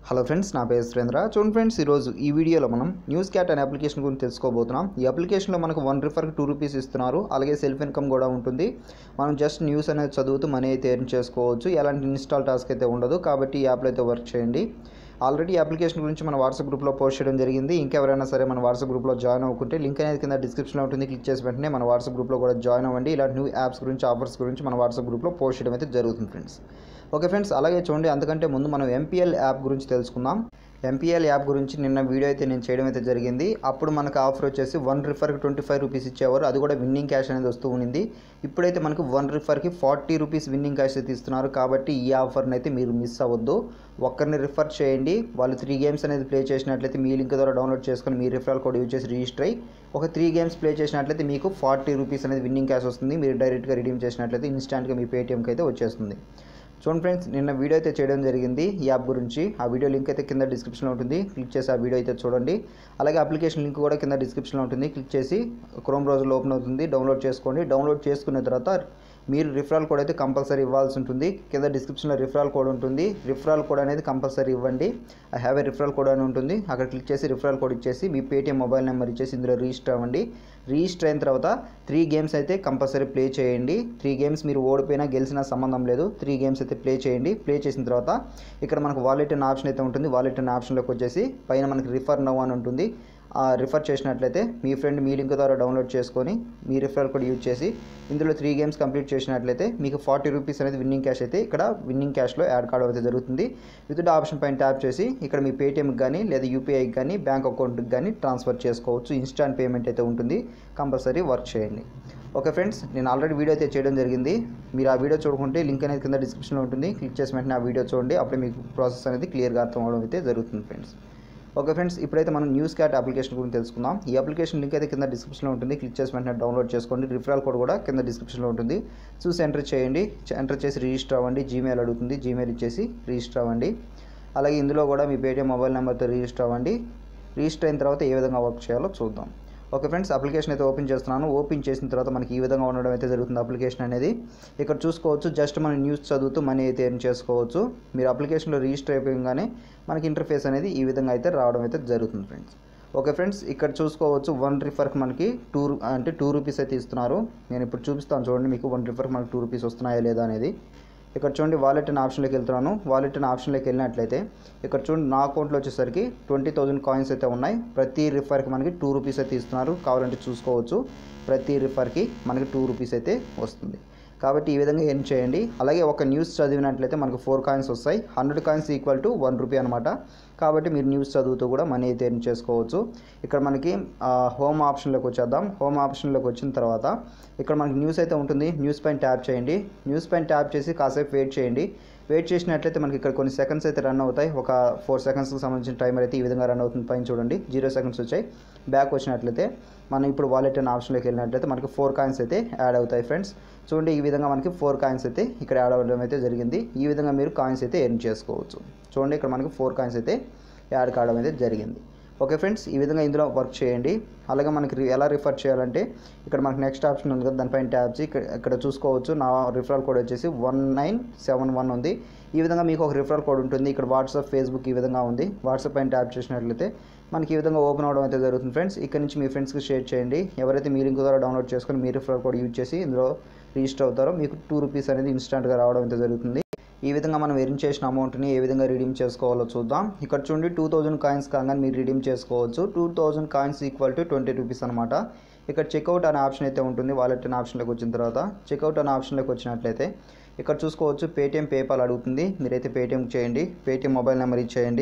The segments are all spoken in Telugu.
హలో ఫ్రెండ్స్ నా పేరు సురేంద్ర చూడండి ఫ్రెండ్స్ ఈరోజు ఈ వీడియోలో మనం న్యూస్ క్యాట్ అనే అప్లికేషన్ గురించి తెలుసుకోబోతున్నాం ఈ అప్లికేషన్లో మనకు వన్ రిఫర్కి టూ రూపీస్ ఇస్తున్నారు అలాగే సెల్ఫ్ ఇన్కమ్ కూడా ఉంటుంది మనం జస్ట్ న్యూస్ అనేది చదువుతూ మనీ అయితే ఎర్న్ చేసుకోవచ్చు ఎలాంటి ఇన్స్టాల్ టాస్క్ అయితే ఉండదు కాబట్టి ఈ యాప్లో అయితే వర్క్ చేయండి ఆల్రెడీ ఈ అప్లికేషన్ గురించి మన వాట్సాప్ గ్రూప్లో పోస్ట్ చేయడం జరిగింది ఇంకెవరైనా సరే మన వాట్సాప్ గ్రూప్లో జాయిన్ అవ్వకుంటే లింక్ అనేది కింద డిస్క్రిప్షన్లో ఉంటుంది క్లిక్ చేసి వెంటనే మన వాట్సాప్ గ్రూప్లో కూడా జాయిన్ అవ్వండి ఇలాంటి న్యూ యాప్స్ గురించి ఆఫర్స్ గురించి మన వాట్సాప్ గ్రూప్లో పోస్ట్ చేయడం అయితే జరుగుతుంది ఫ్రెండ్స్ ఓకే ఫ్రెండ్స్ అలాగే చూడండి అంతకంటే ముందు మనం ఎంపీఎల్ యాప్ గురించి తెలుసుకుందాం ఎంపీఎల్ యాప్ గురించి నిన్న వీడియో అయితే నేను చేయడం అయితే జరిగింది అప్పుడు మనకు ఆఫర్ వచ్చేసి వన్ రిఫర్కి ట్వంటీ ఫైవ్ రూపీస్ ఇచ్చేవారు అది కూడా విన్నింగ్ క్యాష్ అనేది వస్తూ ఉంది ఇప్పుడైతే మనకు వన్ రిఫర్కి ఫార్టీ రూపీస్ విన్నింగ్ క్యాష్ అయితే ఇస్తున్నారు కాబట్టి ఈ ఆఫర్ని అయితే మీరు మిస్ అవ్వద్దు ఒక్కరిని రిఫర్ చేయండి వాళ్ళు త్రీ గేమ్స్ అనేది ప్లే చేసినట్లయితే మీ లింక్ ద్వారా డౌన్లోడ్ చేసుకొని మీ రిఫరల్ కోడ్ యూజ్ చేసి రిజిస్టర్ అయ్యి ఒక త్రీ గేమ్స్ ప్లే చేసినట్లయితే మీకు ఫార్టీ రూపీస్ అనేది విన్నింగ్ క్యాష్ వస్తుంది మీరు డైరెక్ట్గా రిడీమ్ చేసినట్లయితే ఇన్స్టాంట్గా మీ పేటీఎంకి అయితే వచ్చేస్తుంది చూడండి ఫ్రెండ్స్ నిన్న వీడియో అయితే చేయడం జరిగింది ఈ యాప్ గురించి ఆ వీడియో లింక్ అయితే కింద డిస్క్రిప్షన్లో ఉంటుంది క్లిక్ చేసి ఆ వీడియో అయితే చూడండి అలాగే అప్లికేషన్ లింక్ కూడా కింద డిస్క్రిప్షన్లో ఉంటుంది క్లిక్ చేసి క్రోమ్ బ్రౌజర్లో ఓపెన్ అవుతుంది డౌన్లోడ్ చేసుకోండి డౌన్లోడ్ చేసుకున్న తర్వాత మీరు రిఫరల్ కోడ్ అయితే కంపల్సరీ ఇవ్వాల్సి ఉంటుంది కింద డిస్క్రిప్షన్లో రిఫరల్ కోడ్ ఉంటుంది రిఫరల్ కోడ్ అనేది కంపల్సరీ ఇవ్వండి I have a referral code అని ఉంటుంది అక్కడ క్లిక్ చేసి రిఫరల్ కోడ్ ఇచ్చేసి మీ పేటీఎం మొబైల్ నెంబర్ ఇచ్చేసి ఇందులో రిజిస్టర్ అవ్వండి రిజిస్టర్ అయిన తర్వాత త్రీ గేమ్స్ అయితే కంపల్సరీ ప్లే చేయండి త్రీ గేమ్స్ మీరు ఓడిపోయినా గెలిచినా సంబంధం లేదు త్రీ గేమ్స్ అయితే ప్లే చేయండి ప్లే చేసిన తర్వాత ఇక్కడ మనకు వాలెట్ అనే ఆప్షన్ అయితే ఉంటుంది వాలెట్ అనే ఆప్షన్లోకి వచ్చేసి పైన మనకి రిఫర్ నవ్ అని ఉంటుంది ఆ రిఫర్ చేసినట్లయితే మీ ఫ్రెండ్ మీ లింక్ ద్వారా డౌన్లోడ్ చేసుకొని మీ రిఫరల్ కోడ్ యూజ్ చేసి ఇందులో త్రీ గేమ్స్ కంప్లీట్ చేసినట్లయితే మీకు ఫార్టీ రూపీస్ అనేది విన్నింగ్ క్యాష్ అయితే ఇక్కడ విన్నింగ్ క్యాష్లో యాడ్ కావడం అయితే జరుగుతుంది విత్ ఆప్షన్ పైన ట్యాప్ చేసి ఇక్కడ మీ పేటీఎంకి కానీ లేదా యూపీఐకి కానీ బ్యాంక్ అకౌంట్కి కానీ ట్రాన్స్ఫర్ చేసుకోవచ్చు ఇన్స్టాంట్ పేమెంట్ అయితే ఉంటుంది కంపల్సరీ వర్క్ చేయండి ఓకే ఫ్రెండ్స్ నేను ఆల్రెడీ వీడియో అయితే చేయడం జరిగింది మీరు ఆ వీడియో చూడకుంటే లింక్ అనేది కింద డిస్క్రిప్షన్లో ఉంటుంది క్లిక్ చేసి వెంటనే ఆ వీడియో చూడండి అప్పుడే మీకు ప్రాసెస్ అనేది క్లియర్గా అర్థం అవడం అయితే జరుగుతుంది ఫ్రెండ్స్ ఓకే ఫ్రెండ్స్ ఇప్పుడైతే మనం న్యూస్ క్యాట్ అప్లికేషన్ గురించి తెలుసుకుందాం ఈ అప్లికేషన్ లింక్ అయితే కింద డిస్క్రిప్షన్లో ఉంటుంది క్లిక్ చేసి వెంటనే డౌన్లోడ్ చేసుకోండి రిఫరల్ కోడ్ కూడా కింద డిస్క్రిప్షన్లో ఉంటుంది చూసి ఎంటర్ చేయండి ఎంటర్ చేసి రిజిస్టర్ అవ్వండి జీమెయిల్ అడుగుతుంది జీమెయిల్ ఇచ్చేసి రిజిస్టర్ అవ్వండి అలాగే ఇందులో కూడా మీ పేటీఎం మొబైల్ నెంబర్తో రిజిస్టర్ అవ్వండి రిజిస్టర్ అయిన తర్వాత ఏ విధంగా వర్క్ చేయాలో చూద్దాం ఓకే ఫ్రెండ్స్ అప్లికేషన్ అయితే ఓపెన్ చేస్తున్నాను ఓపెన్ చేసిన తర్వాత మనకి ఈ విధంగా ఉండడం అయితే జరుగుతుంది అప్లికేషన్ అనేది ఇక్కడ చూసుకోవచ్చు జస్ట్ మనం న్యూస్ చదువుతూ మనీ అయితే ఎర్న్ చేసుకోవచ్చు మీరు అప్లికేషన్లో రిజిస్టర్ అయిపోగానే మనకి ఇంటర్ఫేస్ అనేది ఈ విధంగా అయితే రావడం అయితే జరుగుతుంది ఫ్రెండ్స్ ఓకే ఫ్రెండ్స్ ఇక్కడ చూసుకోవచ్చు వన్ రిఫర్కి మనకి టూ అంటే టూ రూపీస్ అయితే ఇస్తున్నారు నేను ఇప్పుడు చూపిస్తాను చూడండి మీకు వన్ రిఫర్కి మనకి టూ రూపీస్ వస్తున్నాయా లేదా అనేది ఇక్కడ చూడండి వాలెట్ అనే ఆప్షన్లోకి వెళ్తున్నాను వాలెట్ అనే ఆప్షన్లోకి వెళ్ళినట్లయితే ఇక్కడ చూడండి నా అకౌంట్లో వచ్చేసరికి ట్వంటీ థౌజండ్ కాయిన్స్ అయితే ఉన్నాయి ప్రతి రిఫర్కి మనకి టూ రూపీస్ అయితే ఇస్తున్నారు కావాలంటే చూసుకోవచ్చు ప్రతి రిఫర్కి మనకి టూ రూపీస్ అయితే వస్తుంది కాబట్టి ఈ విధంగా ఏం చేయండి అలాగే ఒక న్యూస్ చదివినట్లయితే మనకు ఫోర్ కాయిన్స్ వస్తాయి hundred coins equal to one rupee అనమాట కాబట్టి మీరు న్యూస్ చదువుతూ కూడా మనీ అయితే ఎర్న్ చేసుకోవచ్చు ఇక్కడ మనకి హోమ్ ఆప్షన్లోకి వచ్చేద్దాం హోమ్ ఆప్షన్లోకి వచ్చిన తర్వాత ఇక్కడ మనకి న్యూస్ అయితే ఉంటుంది న్యూస్ పైన ట్యాప్ చేయండి న్యూస్ పైన ట్యాప్ చేసి కాసేపు వెయిట్ చేయండి వెయిట్ చేసినట్లయితే మనకి ఇక్కడ కొన్ని సెకండ్స్ అయితే రన్ అవుతాయి ఒక ఫోర్ సెకండ్స్కి సంబంధించిన టైమర్ అయితే ఈ విధంగా రన్ అవుతుంది పైన చూడండి జీరో సెకండ్స్ వచ్చాయి బ్యాక్ వచ్చినట్లయితే మనం ఇప్పుడు వాలెట్ అనే ఆప్షన్లోకి వెళ్ళినట్లయితే మనకి ఫోర్ కాయిన్స్ అయితే యాడ్ అవుతాయి ఫ్రెండ్స్ చూడండి ఈ విధంగా మనకి ఫోర్ కాయిన్స్ అయితే ఇక్కడ యాడ్ అవ్వడం అయితే జరిగింది ఈ విధంగా మీరు కాయిన్స్ అయితే ఎర్న్ చేసుకోవచ్చు చూడండి ఇక్కడ మనకి ఫోర్ కాయిన్స్ అయితే యాడ్ కావడం అయితే జరిగింది ఓకే ఫ్రెండ్స్ ఈ విధంగా ఇందులో వర్క్ చేయండి అలాగే మనకి ఎలా రిఫర్ చేయాలంటే ఇక్కడ మనకి నెక్స్ట్ ఆప్షన్ ఉంది కదా దానిపైన ట్యాప్ చేసి ఇక్కడ ఇక్కడ చూసుకోవచ్చు నా రిఫరల్ కోడ్ వచ్చేసి వన్ నైన్ సెవెన్ వన్ ఉంది ఈ విధంగా మీకు ఒక రిఫరల్ కోడ్ ఉంటుంది ఇక్కడ వాట్సాప్ ఫేస్బుక్ ఈ విధంగా ఉంది వాట్సాప్ పైన ట్యాప్ చేసినట్లయితే మనకి ఈ విధంగా ఓపెన్ అవడం అయితే జరుగుతుంది ఫ్రెండ్స్ ఇక్కడ నుంచి మీ ఫ్రెండ్స్కి షేర్ చేయండి ఎవరైతే మీ లింక్ ద్వారా డౌన్లోడ్ చేసుకొని మీ రిఫరల్ కోడ్ యూజ్ చేసి ఇందులో రిజిస్టర్ అవుతారో మీకు టూ రూపీస్ అనేది ఇన్స్టాంట్గా రావడం అయితే జరుగుతుంది ఈ విధంగా మనం ఎర్న్ చేసిన అమౌంట్ని ఏ విధంగా రిడీమ్ చేసుకోవాలో చూద్దాం ఇక్కడ చూడండి టూ థౌజండ్ కాయిన్స్ కాగానే మీరు రిడీమ్ చేసుకోవచ్చు two thousand coins equal to twenty rupees అనమాట ఇక్కడ చెక్అవుట్ అనే ఆప్షన్ అయితే ఉంటుంది వాలెట్ అనే ఆప్షన్లోకి వచ్చిన తర్వాత చెక్అవుట్ అనే ఆప్షన్లోకి వచ్చినట్లయితే ఇక్కడ చూసుకోవచ్చు పేటీఎం పేపాల్ అడుగుతుంది మీరైతే పేటీఎం చేయండి పేటీఎం మొబైల్ నెంబర్ ఇచ్చేయండి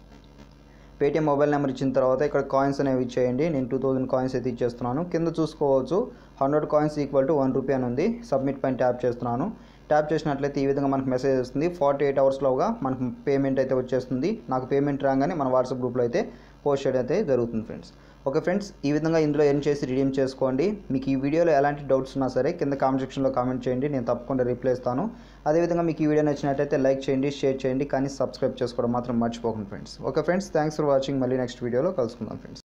పేటీఎం మొబైల్ నెంబర్ ఇచ్చిన తర్వాత ఇక్కడ కాయిన్స్ అనేవి ఇచ్చేయండి నేను టూ థౌజండ్ కాయిన్స్ అయితే ఇచ్చేస్తున్నాను కింద చూసుకోవచ్చు hundred coins equal to one rupee అని ఉంది సబ్మిట్ పైన ట్యాప్ చేస్తున్నాను ట్యాప్ చేసినట్లయితే ఈ విధంగా మనకు మెసేజ్ వస్తుంది ఫార్టీ ఎయిట్ అవర్స్లోగా మనకు పేమెంట్ అయితే వచ్చేస్తుంది నాకు పేమెంట్ రాగానే మన వాట్సాప్ గ్రూప్లో అయితే పోస్ట్ చేయడం అయితే జరుగుతుంది ఫ్రెండ్స్ ఓకే ఫ్రెండ్స్ ఈ విధంగా ఇందులో ఎర్న్ చేసి రిడీమ్ చేసుకోండి మీకు ఈ వీడియోలో ఎలాంటి డౌట్స్ ఉన్నా సరే కింద కామెంట్ సెక్షన్లో కామెంట్ చేయండి నేను తప్పకుండా రిప్లై ఇస్తాను అదేవిధంగా మీకు ఈ వీడియో నచ్చినట్టయితే లైక్ చేయండి షేర్ చేయండి కానీ సబ్స్క్రైబ్ చేసుకోవడం మాత్రం మర్చిపోకండి friends okay friends thanks for watching మళ్ళీ నెక్స్ట్ వీడియోలో కలుసుకుందాం ఫ్రెండ్స్